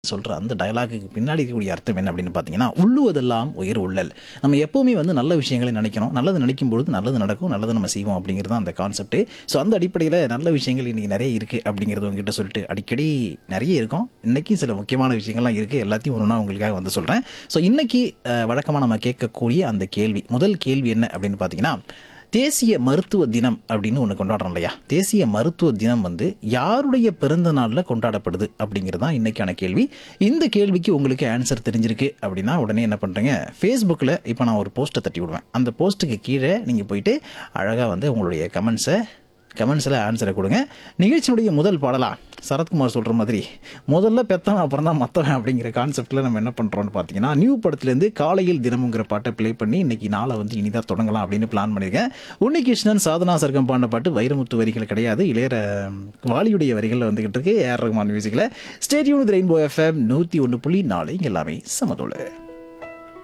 சொல்ற அந்த டயலாகுக்கு பின்னாடி இருக்கக்கூடிய அர்த்தம் என்ன அப்படின்னு பார்த்தீங்கன்னா உள்ளுவதெல்லாம் உயிர் உள்ளல் நம்ம எப்பவுமே வந்து நல்ல விஷயங்களை நினைக்கணும் நல்லது நினைக்கும் பொழுது நல்லது நடக்கும் நல்லது நம்ம செய்வோம் அப்படிங்கிறது தான் அந்த கான்செப்ட் ஸோ அந்த அடிப்படையில் நல்ல விஷயங்கள் இன்னைக்கு நிறைய இருக்கு அப்படிங்கிறது உங்ககிட்ட சொல்லிட்டு அடிக்கடி நிறைய இருக்கும் இன்னைக்கு சில முக்கியமான விஷயங்கள்லாம் இருக்கு எல்லாத்தையும் ஒன்றா உங்களுக்காக வந்து சொல்றேன் ஸோ இன்னைக்கு அஹ், வழக்கமா நம்ம கேட்கக்கூடிய அந்த கேள்வி முதல் கேள்வி என்ன அப்படின்னு பார்த்தீங்கன்னா தேசிய மருத்துவ தினம் அப்படின்னு ஒன்று கொண்டாடுறோம் இல்லையா தேசிய மருத்துவ தினம் வந்து யாருடைய பிறந்த நாளில் கொண்டாடப்படுது அப்படிங்கிறது தான் இன்னைக்கான கேள்வி இந்த கேள்விக்கு உங்களுக்கு ஆன்சர் தெரிஞ்சிருக்கு அப்படின்னா உடனே என்ன பண்ணுறீங்க ஃபேஸ்புக்கில் இப்போ நான் ஒரு போஸ்ட்டை தட்டி விடுவேன் அந்த போஸ்ட்டுக்கு கீழே நீங்கள் போயிட்டு அழகாக வந்து உங்களுடைய கமெண்ட்ஸை கமெண்ட்ஸில் ஆன்சரை கொடுங்க நிகழ்ச்சியினுடைய முதல் பாடலா சரத்குமார் சொல்கிற மாதிரி முதல்ல பெத்தவன் அப்புறம் தான் மற்றவன் அப்படிங்கிற கான்செப்டில் நம்ம என்ன பண்ணுறோம்னு பார்த்தீங்கன்னா நியூ படத்துலேருந்து காலையில் தினமுங்கிற பாட்டை ப்ளே பண்ணி இன்னைக்கு நாளை வந்து இனிதாக தொடங்கலாம் அப்படின்னு பிளான் பண்ணியிருக்கேன் உன்னிகிருஷ்ணன் சாதனா சர்க்கம் பாடின பாட்டு வைரமுத்து வரிகள் கிடையாது இளையர வாலியுடைய வரிகளில் வந்துகிட்டு இருக்கு ஏஆர் ரகுமான் மியூசிக்கில் ஸ்டேடியம் ரெயின்போ எஃப்எம் நூற்றி ஒன்று புள்ளி நாலு இங்க எல்லாமே சமதோடு